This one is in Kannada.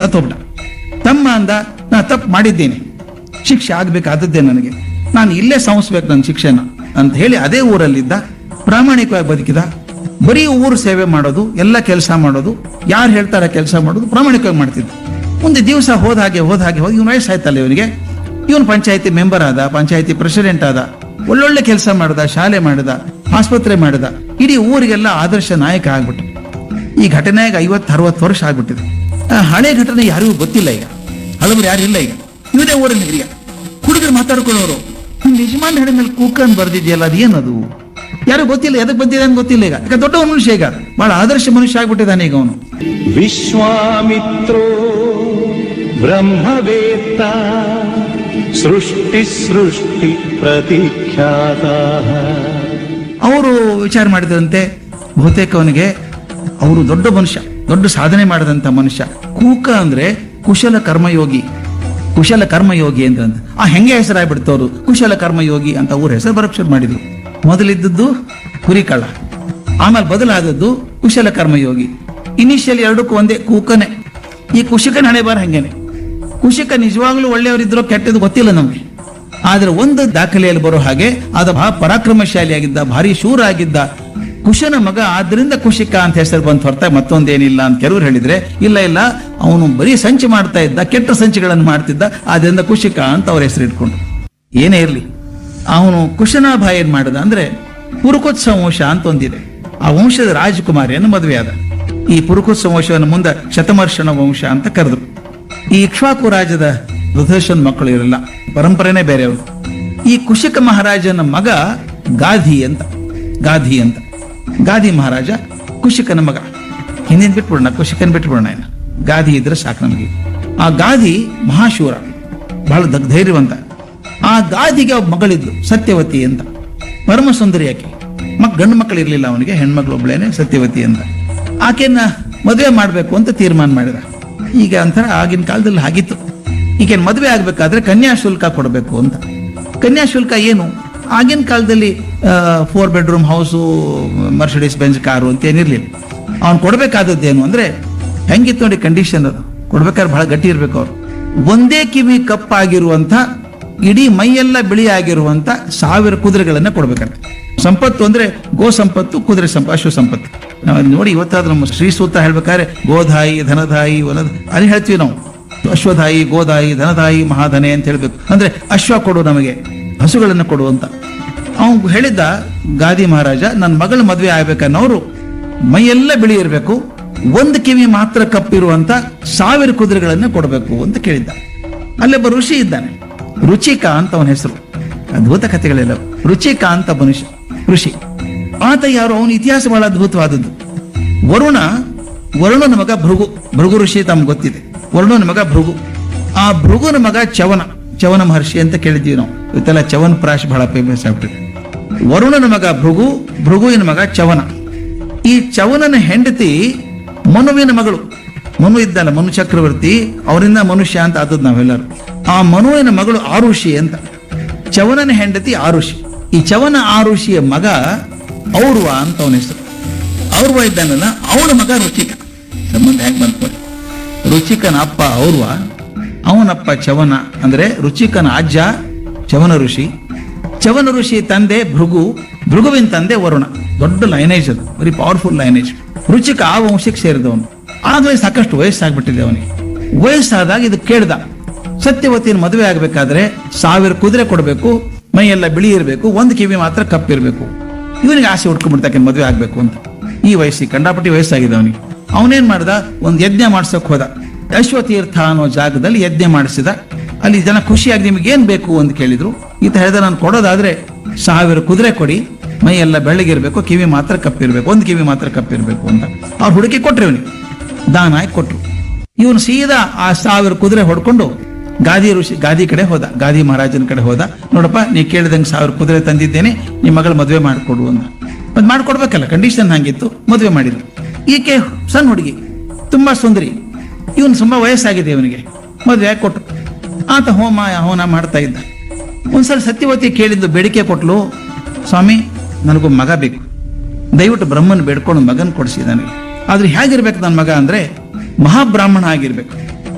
ಸತ್ತೋಗ್ಬಿಟ್ಟ ತಮ್ಮ ಅಂದ ನಾ ತಪ್ಪು ಮಾಡಿದ್ದೇನೆ ಶಿಕ್ಷೆ ಆಗ್ಬೇಕಾದದ್ದೇ ನನಗೆ ನಾನು ಇಲ್ಲೇ ಸಂಸ್ಬೇಕು ನನ್ನ ಶಿಕ್ಷೆನ ಅಂತ ಹೇಳಿ ಅದೇ ಊರಲ್ಲಿದ್ದ ಪ್ರಾಮಾಣಿಕವಾಗಿ ಬದುಕಿದ ಬರೀ ಊರು ಸೇವೆ ಮಾಡೋದು ಎಲ್ಲ ಕೆಲಸ ಮಾಡೋದು ಯಾರು ಹೇಳ್ತಾರೆ ಕೆಲಸ ಮಾಡೋದು ಪ್ರಾಮಾಣಿಕವಾಗಿ ಮಾಡ್ತಿದ್ದ ಮುಂದೆ ದಿವಸ ಹೋದ ಹಾಗೆ ಹೋದ ಹಾಗೆ ಹೋಗಿ ಇವನು ವಯಸ್ಸಾಯ್ತಲ್ಲ ಇವನಿಗೆ ಇವನು ಪಂಚಾಯತಿ ಮೆಂಬರ್ ಆದ ಪಂಚಾಯತಿ ಪ್ರೆಸಿಡೆಂಟ್ ಆದ ಒಳ್ಳೊಳ್ಳೆ ಕೆಲಸ ಮಾಡಿದ ಶಾಲೆ ಮಾಡಿದ ಆಸ್ಪತ್ರೆ ಮಾಡಿದ ಇಡೀ ಊರಿಗೆಲ್ಲ ಆದರ್ಶ ನಾಯಕ ಆಗ್ಬಿಟ್ಟು ಈ ಘಟನೆಗೆ ಐವತ್ತು ಅರವತ್ತು ವರ್ಷ ಆಗ್ಬಿಟ್ಟಿದೆ ಆ ಹಳೆ ಘಟನೆ ಯಾರಿಗೂ ಗೊತ್ತಿಲ್ಲ ಈಗ ಹಳಬರು ಯಾರು ಇಲ್ಲ ಈಗ ಇವನೇ ಊರಿನ ಹಿರಿಯ ಹುಡುಗರು ಮಾತಾಡ್ಕೊಳ್ಳೋರು ನಿಮ್ ಯಜಮಾನ್ ಹೆಡೆ ಮೇಲೆ ಕೂಕನ್ ಬರ್ದಿದ್ಯಲ್ಲ ಅದೇನದು ಯಾರು ಗೊತ್ತಿಲ್ಲ ಎದಕ್ ಬಂದಿದೆ ಅಂತ ಗೊತ್ತಿಲ್ಲ ಈಗ ಈಗ ದೊಡ್ಡ ಮನುಷ್ಯ ಈಗ ಬಹಳ ಆದರ್ಶ ಮನುಷ್ಯ ಆಗ್ಬಿಟ್ಟಿದ್ದಾನೆ ಈಗ ಅವನು विश्वामित्रो ब्रह्मवेत्ता सृष्टिसृष्टिप्रतिख्याताः ಅವರು ವಿಚಾರ ಮಾಡಿದಂತೆ ಬಹುತೇಕ ಅವನಿಗೆ ಅವರು ದೊಡ್ಡ ಮನುಷ್ಯ ದೊಡ್ಡ ಸಾಧನೆ ಮಾಡಿದಂತ ಮನುಷ್ಯ ಕೂಕ ಅಂದ್ರೆ ಕುಶಲ ಕರ್ಮಯೋಗಿ ಕುಶಲ ಕರ್ಮಯೋಗಿ ಅಂತ ಅಂದ. ಆ ಹೆಂಗೆ ಹೆಸರಾಗ್ಬಿಡ್ತು ಅವರು ಕುಶಲ ಕರ್ಮಯೋಗಿ ಅಂತ ಅವ್ರ ಹೆಸರು ಬರಕ್ ಶುರು ಮಾಡಿದ್ರು ಮೊದಲಿದ್ದದ್ದು ಕುರಿಕಳ್ಳ ಆಮೇಲೆ ಬದಲಾದದ್ದು ಕುಶಲ ಕರ್ಮಯೋಗಿ ಇನಿಷಿಯಲ್ ಎರಡಕ್ಕೂ ಒಂದೇ ಕೂಕನೆ ಈ ಕುಶಿಕನ ಹಣೆ ಬಾರ ಹಂಗೇನೆ ಕುಶಿಕ ನಿಜವಾಗ್ಲೂ ಒಳ್ಳೆಯವರಿದ್ರೋ ಕೆಟ್ಟದ್ದು ಗೊತ್ತಿಲ್ಲ ನಮ್ಗೆ ಆದ್ರೆ ಒಂದು ದಾಖಲೆಯಲ್ಲಿ ಬರೋ ಹಾಗೆ ಆದ ಬಹಳ ಪರಾಕ್ರಮಶಾಲಿಯಾಗಿದ್ದ ಭಾರಿ ಶೂರ ಆಗಿದ್ದ ಕುಶನ ಮಗ ಆದ್ರಿಂದ ಕುಶಿಕ ಅಂತ ಹೆಸರು ಬಂತ ಹೊರತ ಮತ್ತೊಂದೇನಿಲ್ಲ ಅಂತ ಕೆಲವರು ಹೇಳಿದ್ರೆ ಇಲ್ಲ ಇಲ್ಲ ಅವನು ಬರೀ ಸಂಚು ಮಾಡ್ತಾ ಇದ್ದ ಕೆಟ್ಟ ಸಂಚುಗಳನ್ನು ಮಾಡ್ತಿದ್ದ ಆದ್ರಿಂದ ಕುಶಿಕ ಅಂತ ಅವ್ರ ಹೆಸರು ಇಟ್ಕೊಂಡು ಏನೇ ಇರ್ಲಿ ಅವನು ಕುಶನಾಭ ಏನ್ ಮಾಡಿದ ಅಂದ್ರೆ ಪುರುಕೋತ್ಸವ ವಂಶ ಅಂತ ಒಂದಿದೆ ಆ ವಂಶದ ರಾಜಕುಮಾರಿಯನ್ನು ಮದುವೆ ಆದ ಈ ಪುರುಕೋತ್ಸವ ವಂಶವನ್ನು ಮುಂದೆ ಶತಮರ್ಷಣ ವಂಶ ಅಂತ ಕರೆದ್ರು ಈ ಇಕ್ಷ್ವಾಕು ರಾಜದ ರುಧರ್ಷನ್ ಮಕ್ಕಳು ಇರಲಿಲ್ಲ ಪರಂಪರೆನೇ ಬೇರೆಯವರು ಈ ಕುಶಿಕ ಮಹಾರಾಜನ ಮಗ ಗಾಧಿ ಅಂತ ಗಾಧಿ ಅಂತ ಗಾಧಿ ಮಹಾರಾಜ ಕುಶಿಕನ ಮಗ ಹಿಂದಿನ ಬಿಟ್ಬಿಡೋಣ ಕುಶಿಕನ್ ಬಿಟ್ಬಿಡೋಣ ಇನ್ನು ಗಾಧಿ ಇದ್ರೆ ಸಾಕು ನಮಗೆ ಆ ಗಾಧಿ ಮಹಾಶೂರ ಬಹಳ ದ- ಧೈರ್ಯವಂತ ಆ ಗಾದಿಗೆ ಒಬ್ಬ ಮಗಳಿದ್ಲು ಸತ್ಯವತಿ ಅಂತ ಪರಮ ಸುಂದರಿ ಆಕೆ ಮಕ್ ಗಂಡು ಮಕ್ಕಳು ಇರಲಿಲ್ಲ ಅವನಿಗೆ ಹೆಣ್ಮಕ್ಳು ಒಬ್ಳೇನೆ ಸತ್ಯವತಿ ಅಂತ ಆಕೆನ ಮದುವೆ ಮಾಡಬೇಕು ಅಂತ ತೀರ್ಮಾನ ಮಾಡಿದ ಈಗ ಒಂಥರ ಆಗಿನ ಕಾಲದಲ್ಲಿ ಆಗಿತ್ತು ಈಗೇನು ಮದುವೆ ಆಗ್ಬೇಕಾದ್ರೆ ಕನ್ಯಾಶುಲ್ಕ ಕೊಡಬೇಕು ಅಂತ ಕನ್ಯಾಶುಲ್ಕ ಏನು ಆಗಿನ ಕಾಲದಲ್ಲಿ four bedroom house Mercedes Benz car ಅಂತ ಏನಿರ್ಲಿಲ್ಲ ಅವ್ನು ಕೊಡಬೇಕಾದದ್ದೇನು ಅಂದ್ರೆ ಹೆಂಗಿತ್ತು ನೋಡಿ ಕಂಡೀಷನ್ ಅದು ಕೊಡ್ಬೇಕಾದ್ರೆ ಬಹಳ ಗಟ್ಟಿ ಇರ್ಬೇಕು ಅವ್ರು ಒಂದೇ ಕಿವಿ ಕಪ್ಪಾಗಿರುವಂತ ಇಡೀ ಮೈಯೆಲ್ಲ ಬಿಳಿ ಆಗಿರುವಂತ ಸಾವಿರ ಕುದುರೆಗಳನ್ನ ಕೊಡ್ಬೇಕಾಗ್ತದೆ ಸಂಪತ್ತು ಅಂದ್ರೆ ಗೋ ಸಂಪತ್ತು ಕುದುರೆ ಸಂಪ ಅಶ್ವ ಸಂಪತ್ತು ನಾವು ಅದ್ ನೋಡಿ ಇವತ್ತಾದ್ರೂ ನಮ್ಮ ಶ್ರೀ ಸೂತ್ರ ಹೇಳ್ಬೇಕಾದ್ರೆ ಗೋಧಾಯಿ ಧನಧಾಯಿ ವನದ ಅಲ್ಲಿ ಹೇಳ್ತೀವಿ ನಾವು ಅಶ್ವಧಾಯಿ ಗೋಧಾಯಿ ಧನಧಾಯಿ ಮಹಾಧನೆ ಅಂತ ಹೇಳ್ಬೇಕು ಅಂದ್ರೆ ಅಶ್ವ ಕೊಡು ನಮಗೆ ಹಸುಗಳನ್ನು ಕೊಡು ಅಂತ ಅವನು ಹೇಳಿದ್ದ ಗಾದಿ ಮಹಾರಾಜ ನನ್ನ ಮಗಳ ಮದುವೆ ಆಗ್ಬೇಕನ್ನೋರು ಮೈಯೆಲ್ಲ ಬಿಳಿ ಇರಬೇಕು ಒಂದು ಕಿವಿ ಮಾತ್ರ ಕಪ್ಪಿರುವಂತ ಸಾವಿರ ಕುದುರೆಗಳನ್ನ ಕೊಡಬೇಕು ಅಂತ ಕೇಳಿದ್ದ ಅಲ್ಲೊಬ್ಬ ಋಷಿ ಇದ್ದಾನೆ ರುಚಿಕ ಅಂತ ಅವನ ಹೆಸರು ಅದ್ಭುತ ಕಥೆಗಳೆಲ್ಲ ರುಚಿಕ ಅಂತ ಮನುಷ್ಯ ಋಷಿ ಆತ ಯಾರು ಅವನ ಇತಿಹಾಸ ಬಹಳ ಅದ್ಭುತವಾದದ್ದು ವರುಣ ವರುಣನ ಮಗ ಭೃಗು ಭೃಗು ಋಷಿ ತಮ್ಗೆ ಗೊತ್ತಿದೆ ವರುಣನ ಮಗ ಭೃಗು ಆ ಭೃಗುನ ಮಗ ಚವನ ಚವನ ಮಹರ್ಷಿ ಅಂತ ಕೇಳಿದ್ದೀವಿ ನಾವು ಇವತ್ತೆಲ್ಲ ಚವನ್ ಪ್ರಾಶ್ ಬಹಳ ಫೇಮಸ್ ಆಗ್ಬಿಟ್ಟಿದೆ ವರುಣನ ಮಗ ಭೃಗು ಭೃಗುವಿನ ಮಗ ಚವನ ಈ ಚವನನ ಹೆಂಡತಿ ಮನುವಿನ ಮಗಳು ಮನು ಇದ್ದಲ್ಲ ಮನು ಚಕ್ರವರ್ತಿ ಅವರಿಂದ ಮನುಷ್ಯ ಅಂತ ಆದದ್ದು ನಾವೆಲ್ಲರೂ ಆ ಮನುವಿನ ಮಗಳು ಆರುಷಿ ಅಂತ ಚವನನ ಹೆಂಡತಿ ಆರುಷಿ ಈ ಚವನ ಆರುಷಿಯ ಮಗ ಔರ್ವ ಅಂತ ಅವನ ಹೆಸರು ಔರ್ವ ಇದ್ದಾನಲ್ಲ ಅವನ ಮಗ ರುಚಿಕ ಸಂಬಂಧ ಹೆಂಗ್ ಬಂತು ನೋಡಿ. ರುಚಿಕನ ಅಪ್ಪ ಔರ್ವ ಅವನಪ್ಪ ಚವನ ಅಂದ್ರೆ ರುಚಿಕನ ಅಜ್ಜ ಚವನ ಋಷಿ ಚವನ ಋಷಿ ತಂದೆ ಭೃಗು ಭೃಗುವಿನ ತಂದೆ ವರುಣ ದೊಡ್ಡ ಲೈನೇಜ್ ಅದು ವೆರಿ ಪವರ್ಫುಲ್ ಲೈನೇಜ್ ರುಚಿಕ ಆ ವಂಶಕ್ಕೆ ಸೇರಿದವನು ಆಗಲೇ ಸಾಕಷ್ಟು ವಯಸ್ಸಾಗ್ಬಿಟ್ಟಿದೆ ಅವನಿಗೆ ವಯಸ್ಸಾದಾಗ ಇದು ಕೇಳ್ದ ಸತ್ಯವತಿನ ಮದುವೆ ಆಗ್ಬೇಕಾದ್ರೆ ಸಾವಿರ ಕುದುರೆ ಕೊಡಬೇಕು ಮೈಯೆಲ್ಲ ಬಿಳಿ ಇರಬೇಕು ಒಂದು ಕಿವಿ ಮಾತ್ರ ಕಪ್ಪಿರ್ಬೇಕು ಇವನಿಗೆ ಆಸೆ ಹುಡ್ಕೊಂಡ್ಬಿಡ್ತಾಕೆ ಮದುವೆ ಆಗ್ಬೇಕು ಅಂತ ಈ ವಯಸ್ಸಿಗೆ ಕಂಡಾಪಟ್ಟಿ ವಯಸ್ಸಾಗಿದೆ ಅವನಿಗೆ ಅವನೇನ್ ಮಾಡ್ದ ಒಂದು ಯಜ್ಞ ಮಾಡ್ಸಕ್ ಹೋದ ಅಶ್ವತೀರ್ಥ ಅನ್ನೋ ಜಾಗದಲ್ಲಿ ಯಜ್ಞ ಮಾಡಿಸಿದ ಅಲ್ಲಿ ಜನ ಖುಷಿಯಾಗಿ ನಿಮ್ಗೆ ಏನ್ ಬೇಕು ಅಂತ ಕೇಳಿದ್ರು ಈತ ಹೇಳ್ದ ನಾನು ಕೊಡೋದಾದ್ರೆ ಸಾವಿರ ಕುದುರೆ ಕೊಡಿ ಮೈ ಎಲ್ಲ ಬೆಳ್ಳಗಿರ್ಬೇಕು ಕಿವಿ ಮಾತ್ರ ಕಪ್ಪಿರ್ಬೇಕು ಒಂದು ಕಿವಿ ಮಾತ್ರ ಕಪ್ಪಿರ್ಬೇಕು ಅಂತ ಅವ್ರು ಹುಡುಕಿ ಕೊಟ್ರು ಇವನಿಗೆ ದಾನ ಆಗಿ ಕೊಟ್ರು ಇವನು ಸೀದಾ ಆ ಸಾವಿರ ಕುದುರೆ ಹೊಡ್ಕೊಂಡು ಗಾದಿ ಋಷಿ ಗಾದಿ ಕಡೆ ಹೋದ ಗಾದಿ ಮಹಾರಾಜನ ಕಡೆ ಹೋದ ನೋಡಪ್ಪ ನೀ ಕೇಳಿದಂಗೆ ಸಾವಿರ ಕುದುರೆ ತಂದಿದ್ದೇನೆ ನಿಮ್ಮ ಮಗಳ ಮದುವೆ ಮಾಡಿಕೊಡು ಅಂತ ಅದು ಮಾಡ್ಕೊಡ್ಬೇಕಲ್ಲ ಕಂಡೀಷನ್ ಹಂಗಿತ್ತು ಮದುವೆ ಮಾಡಿದ್ರು ಈಕೆ ಸಣ್ಣ ಹುಡುಗಿ ತುಂಬಾ ಸುಂದರಿ ಇವನು ತುಂಬಾ ವಯಸ್ಸಾಗಿದೆ ಇವನಿಗೆ ಮದುವೆ ಆಗಿ ಕೊಟ್ರು ಆತ ಹೋಮ ಹವನ ಮಾಡ್ತಾ ಇದ್ದ ಒಂದ್ಸಲ ಸತ್ಯವತಿ ಕೇಳಿದ್ದು ಬೇಡಿಕೆ ಕೊಟ್ಲು ಸ್ವಾಮಿ ನನಗೊಬ್ಬ ಮಗ ಬೇಕು ದಯವಿಟ್ಟು ಬ್ರಹ್ಮನ್ ಬೇಡ್ಕೊಂಡು ಮಗನ್ ಕೊಡಿಸಿ ನನಗೆ ಆದ್ರೆ ಹೇಗಿರ್ಬೇಕು ನನ್ನ ಮಗ ಅಂದ್ರೆ ಮಹಾಬ್ರಾಹ್ಮಣ ಆಗಿರ್ಬೇಕು